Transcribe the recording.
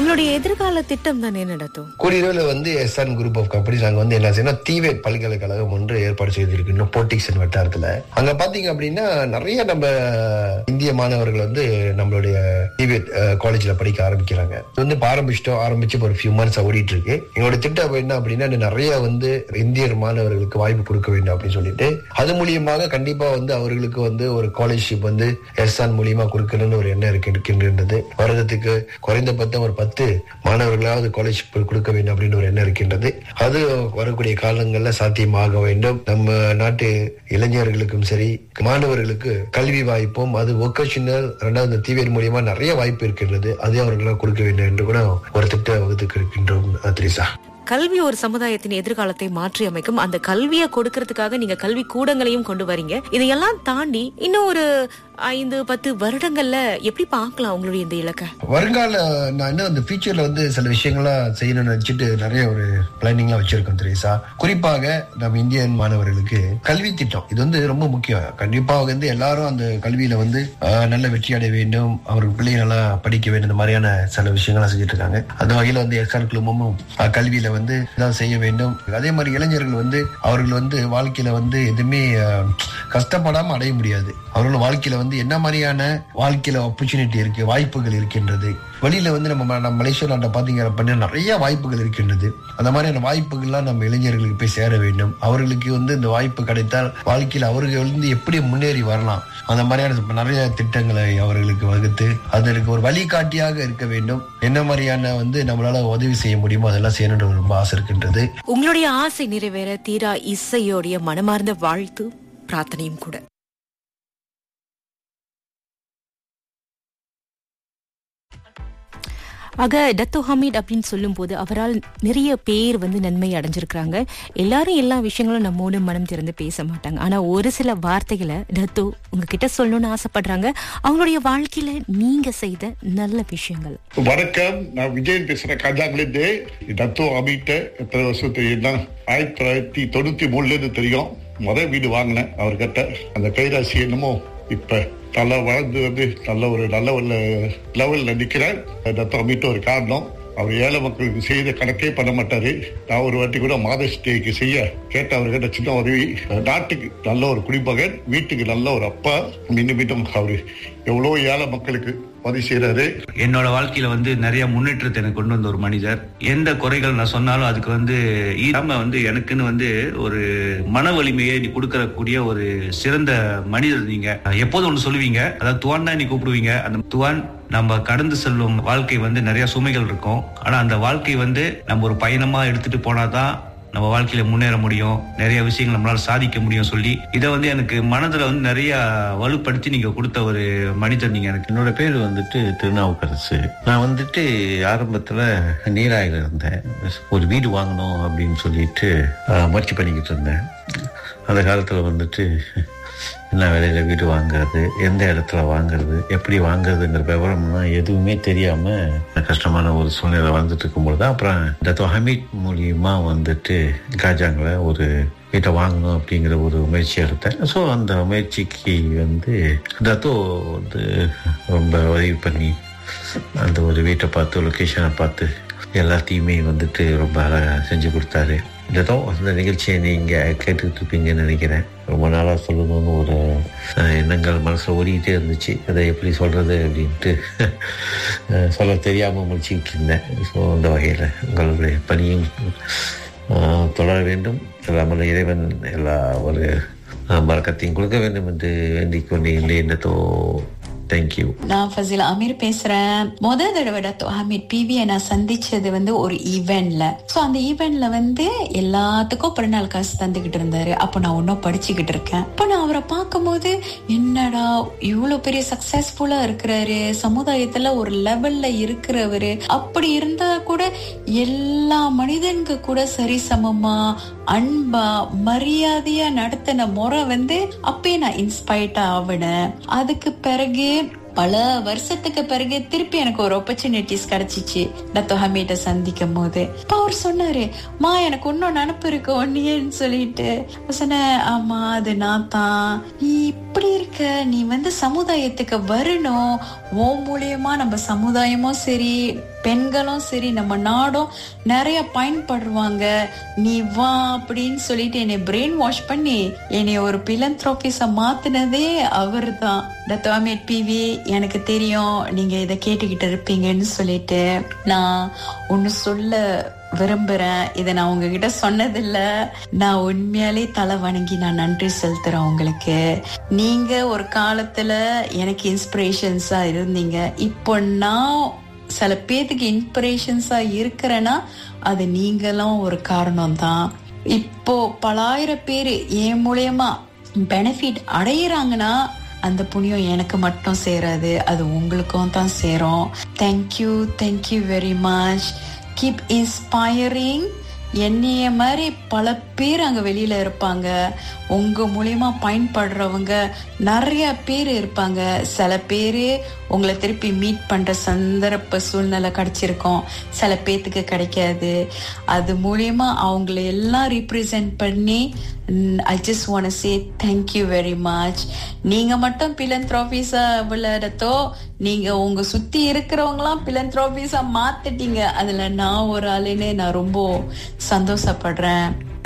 உங்களுடைய எதிர்கால திட்டம் தான் என்ன நடத்தும் கூடியளவில் வந்து எஸ்ஆன் குரூப் ஆஃப் கம்பெனிஸ் அங்க வந்து என்ன செய்யணும் தீவேட் பல்கலைக்கழகம் ஒன்று ஏற்பாடு செய்திருக்கணும் போட்டிக்ஸன் வட்டாரத்துல அங்க பாத்தீங்க அப்படின்னா நிறைய நம்ம இந்திய மாணவர்கள் வந்து நம்மளுடைய தீவேட் காலேஜ்ல படிக்க ஆரம்பிக்கிறாங்க இது வந்து இப்ப ஆரம்பிச்சிட்டோம் ஆரம்பிச்சு இப்ப ஒரு ஃபியூ மந்த்ஸ் ஓடிட்டு இருக்கு எங்களோட திட்டம் என்ன அப்படின்னா இன்னும் நிறைய வந்து இந்தியர் மாணவர்களுக்கு வாய்ப்பு கொடுக்க வேண்டும் அப்படின்னு சொல்லிட்டு அது மூலியமாக கண்டிப்பா வந்து அவர்களுக்கு வந்து ஒரு காலேஜ்ஷிப் வந்து எஸ்ஆன் மூலியமா கொடுக்கணும்னு ஒரு எண்ணம் இருக்கு இருக்கின்றது வருடத்துக்கு குறைந்தபட்சம் ஒரு பத்து மாணவர்களாவது காலேஜ் கொடுக்க வேண்டும் அப்படின்னு ஒரு எண்ணம் இருக்கின்றது அது வரக்கூடிய காலங்கள்ல சாத்தியமாக வேண்டும் நம்ம நாட்டு இளைஞர்களுக்கும் சரி மாணவர்களுக்கு கல்வி வாய்ப்பும் அது ஒகேஷனல் ரெண்டாவது தீவிர மூலியமா நிறைய வாய்ப்பு இருக்கின்றது அதே அவர்களுக்கு கொடுக்க வேண்டும் என்று கூட ஒரு திட்ட வகுத்துக்கு இருக்கின்றோம் திரிசா கல்வி ஒரு சமுதாயத்தின் எதிர்காலத்தை மாற்றி அமைக்கும் அந்த கல்வியை கொடுக்கறதுக்காக நீங்க கல்வி கூடங்களையும் கொண்டு வரீங்க இதையெல்லாம் தாண்டி இன்னும் ஒரு ஐந்து பத்து வருடங்கள்ல எப்படி பார்க்கலாம் உங்களுடைய இந்த இலக்கை வருங்கால நான் இன்னும் அந்த ஃபியூச்சர்ல வந்து சில விஷயங்கள்லாம் செய்யணும்னு நினைச்சிட்டு நிறைய ஒரு பிளானிங்லாம் வச்சிருக்கோம் திரேசா குறிப்பாக நம்ம இந்தியன் மாணவர்களுக்கு கல்வி திட்டம் இது வந்து ரொம்ப முக்கியம் கண்டிப்பாக வந்து எல்லாரும் அந்த கல்வியில வந்து ஆஹ், நல்ல வெற்றி அடைய வேண்டும் அவர்கள் பிள்ளைங்க நல்லா படிக்க வேண்டும் இந்த மாதிரியான சில விஷயங்கள்லாம் செஞ்சுட்டு இருக்காங்க அந்த வகையில வந்து எஸ்ஆர் குழுமமும் ஆஹ், கல்வியில வந்து இதான் செய்ய வேண்டும் அதே மாதிரி இளைஞர்கள் வந்து அவர்கள் வந்து வாழ்க்கையில வந்து எதுவுமே ஆஹ், கஷ்டப்படாம அடைய முடியாது அவர்கள் வாழ்க்கையில வந்து என்ன மாதிரியான வாழ்க்கையில ஆப்பர்ச்சுனிட்டி இருக்கு வாய்ப்புகள் இருக்கின்றது வெளியில வந்து நம்ம ம- நம்ம மலேசியா நாட்டை பாத்தீங்க அப்படின்னா நிறைய வாய்ப்புகள் இருக்கின்றது அந்த மாதிரியான வாய்ப்புகள்லாம் நம்ம இளைஞர்களுக்கு போய் சேர வேண்டும் அவர்களுக்கு வந்து இந்த வாய்ப்பு கிடைத்தால் வாழ்க்கையில் அவர்கள் வந்து எப்படி முன்னேறி வரலாம் அந்த மாதிரியான நிறைய திட்டங்களை அவர்களுக்கு வகுத்து அதற்கு ஒரு வழிகாட்டியாக இருக்க வேண்டும் என்ன மாதிரியான வந்து நம்மளால உதவி செய்ய முடியுமோ அதெல்லாம் செய்யணுன்ற ரொம்ப ஆசை இருக்கின்றது உங்களுடைய ஆசை நிறைவேற தீரா இசையோடைய மனமார்ந்த வாழ்த்து பிரார்த்தனையும் கூட ஆக டத்தோ ஹமீட் அப்படின்னு சொல்லும்போது அவரால் நிறைய பேர் வந்து நன்மை அடைஞ்சிருக்கிறாங்க எல்லாரும் எல்லா விஷயங்களும் நம்மோடு மனம் திறந்து பேச மாட்டாங்க ஆனா ஒரு சில வார்த்தைகளை டத்தோ உங்ககிட்ட சொல்லணும்னு ஆசைப்படுறாங்க அவங்களுடைய வாழ்க்கையில நீங்க செய்த நல்ல விஷயங்கள் வணக்கம் நான் விஜயன் பேசுறேன் கஜாங்கிலிருந்து டத்தோ அமிட்ட எத்தனை வருஷம் தெரியும்னா ஆயிரத்தி தொள்ளாயிரத்தி தொண்ணூத்தி மூணுல இருந்து தெரியும் முதல் வீடு வாங்கினேன் அவர்கிட்ட அந்த கைராசி என்னமோ இப்ப நல்லா வளர்ந்து வந்து நல்ல ஒரு நல்ல ஒரு லெவல்ல நிக்கிறேன் டத்தோ அமிட்ட ஒரு காரணம் அவர் ஏழை மக்களுக்கு செய்த கணக்கே பண்ண மாட்டாரு நான் ஒரு வாட்டி கூட மாதர்ஸ் டேக்கு செய்ய கேட்ட அவர்கிட்ட சின்ன உதவி நாட்டுக்கு நல்ல ஒரு குடிமகன் வீட்டுக்கு நல்ல ஒரு அப்பா மீண்டும் மீண்டும் அவரு எவ்வளவு ஏழை மக்களுக்கு உதவி செய்யறாரு என்னோட வாழ்க்கையில வந்து நிறைய முன்னேற்றத்தை எனக்கு கொண்டு வந்த ஒரு மனிதர் எந்த குறைகள் நான் சொன்னாலும் அதுக்கு வந்து ஈராம வந்து எனக்குன்னு வந்து ஒரு மன வலிமையை நீ கொடுக்கறக்கூடிய ஒரு சிறந்த மனிதர் நீங்க எப்போதும் ஒண்ணு சொல்லுவீங்க அதாவது துவான் தான் நீ கூப்பிடுவீங்க அந்த துவான் நம்ம கடந்து செல்லும் வாழ்க்கை வந்து நிறைய சுமைகள் இருக்கும் ஆனா அந்த வாழ்க்கை வந்து நம்ம ஒரு பயணமா எடுத்துட்டு போனாதான் நம்ம வாழ்க்கையில முன்னேற முடியும் நிறைய விஷயங்கள் நம்மளால சாதிக்க முடியும் சொல்லி இதை வந்து எனக்கு மனதுல வந்து நிறைய வலுப்படுத்தி நீங்க கொடுத்த ஒரு மனிதர் நீங்க எனக்கு என்னோட பேர் வந்துட்டு திருநாவுக்கரசு நான் வந்துட்டு ஆரம்பத்தில் நீராயில் இருந்தேன் ஒரு வீடு வாங்கணும் அப்படின்னு சொல்லிட்டு ஆஹ், முயற்சி பண்ணிக்கிட்டு இருந்தேன் அந்த காலத்தில் வந்துட்டு என்ன விலையில வீடு வாங்குறது எந்த இடத்துல வாங்குறது எப்படி வாங்குறதுங்கிற விவரம்லாம் எதுவுமே தெரியாமல் கஷ்டமான ஒரு சூழ்நிலை வந்துட்டு இருக்கும்போது தான் அப்புறம் டத்தோ ஹமீட் மூலியமா வந்துட்டு காஜாங்கில் ஒரு வீட்டை வாங்கணும் அப்படிங்கிற ஒரு முயற்சி எடுத்தேன் ஸோ அந்த முயற்சிக்கு வந்து தத்தோ வந்து ரொம்ப உதவி பண்ணி அந்த ஒரு வீட்டை பார்த்து லொக்கேஷனை பார்த்து எல்லாத்தையுமே வந்துட்டு ரொம்ப அழகாக செஞ்சு கொடுத்தாரு ஏதோ அந்த நிகழ்ச்சியை நீங்கள் கேட்டுக்கிட்டு இருப்பீங்கன்னு நினைக்கிறேன் ரொம்ப நாளாக சொல்லணும்னு ஒரு அஹ், எண்ணங்கள் மனசில் ஓடிக்கிட்டே இருந்துச்சு அதை எப்படி சொல்கிறது அப்படின்ட்டு அஹ், சொல்ல தெரியாமல் முடிச்சுக்கிட்டு இருந்தேன் ஸோ அந்த வகையில் உங்களுடைய பணியும் அஹ், தொடர வேண்டும் எல்லாமல் இறைவன் எல்லா ஒரு அஹ், பறக்கத்தையும் கொடுக்க வேண்டும் என்று வேண்டிக் கொண்டேன் என்னத்தோ தேங்க்யூ நான் ஃபசில் அமீர் பேசுறேன் முத தடவை டத்தோ ஹமீட் பிவியை நான் சந்திச்சது வந்து ஒரு ஈவெண்ட்ல சோ அந்த ஈவெண்ட்ல வந்து எல்லாத்துக்கும் பிறநாள் காசு தந்துகிட்டு இருந்தாரு அப்ப நான் ஒன்னும் படிச்சுக்கிட்டு இருக்கேன் அப்ப நான் அவரை பார்க்கும்போது என்னடா இவ்வளவு பெரிய சக்சஸ்ஃபுல்லா இருக்கிறாரு சமுதாயத்துல ஒரு லெவல்ல இருக்கிறவரு அப்படி இருந்தா கூட எல்லா மனிதனுக்கு கூட சரிசமமா அன்பா மரியாதையா நடத்தின முறை வந்து அப்பயே நான் இன்ஸ்பயர்ட் ஆவினேன் அதுக்கு பிறகு பல வருஷத்துக்கு பிறகு திருப்பி எனக்கு ஒரு ஆப்பர்ச்சுனிட்டிஸ் கிடைச்சிச்சு டத்தோ ஹமீட்ட சந்திக்கும் போது அப்ப அவர் சொன்னாரு மா எனக்கு இன்னும் நினப்பு இருக்கு ஒன்னியன்னு சொல்லிட்டு அப்ப சொன்னேன் ஆமா அது நான் தான் நீ இப்படி இருக்க நீ வந்து சமுதாயத்துக்கு வரணும் ஓ மூலியமா நம்ம சமுதாயமும் சரி பெண்களும் சரி நம்ம நாடும் நிறைய பயன்படுவாங்க நீ வா அப்படின்னு சொல்லிட்டு என்னை பிரெயின் வாஷ் பண்ணி என்னை ஒரு பிலந்த்ரோபிஸ மாத்தினதே அவர் தான் டத்தோமேட் பிவி எனக்கு தெரியும் நீங்க இதை கேட்டுக்கிட்டு இருப்பீங்கன்னு சொல்லிட்டு நான் ஒன்னு சொல்ல விரும்புறேன் இதை நான் உங்ககிட்ட சொன்னதில்ல நான் உண்மையாலே தலை வணங்கி நான் நன்றி செலுத்துறேன் உங்களுக்கு நீங்க ஒரு காலத்துல எனக்கு இன்ஸ்பிரேஷன்ஸா இருந்தீங்க இப்போ நான் சில பேத்துக்கு இன்ஸ்பிரேஷன்ஸா இருக்கிறேன்னா அது நீங்களும் ஒரு காரணம் தான் இப்போ பலாயிரம் பேர் என் மூலியமா பெனிஃபிட் அடையிறாங்கன்னா அந்த புண்ணியம் எனக்கு மட்டும் சேராது அது உங்களுக்கும் தான் சேரும் thank you thank you very much keep inspiring என்னைய மாதிரி பல பேர் அங்க வெளியில இருப்பாங்க உங்க மூலியமா பயன்படுறவங்க நிறைய பேர் இருப்பாங்க சில பேரு உங்களை திருப்பி மீட் பண்ற சந்தர்ப்ப சூழ்நிலை கிடைச்சிருக்கும் சில பேத்துக்கு கிடைக்காது அது மூலியமா அவங்கள எல்லாம் ரீப்ரசென்ட் பண்ணி I just want say thank you very much நீங்க மட்டும் பிலந்த்ரோபிஸா விளையாடத்தோ நீங்க உங்க சுத்தி இருக்கிறவங்களாம் பிலந்த்ரோபிஸா மாத்திட்டீங்க அதுல நான் ஒரு ஆளுன்னு நான் ரொம்ப சந்தோஷப்படுறேன்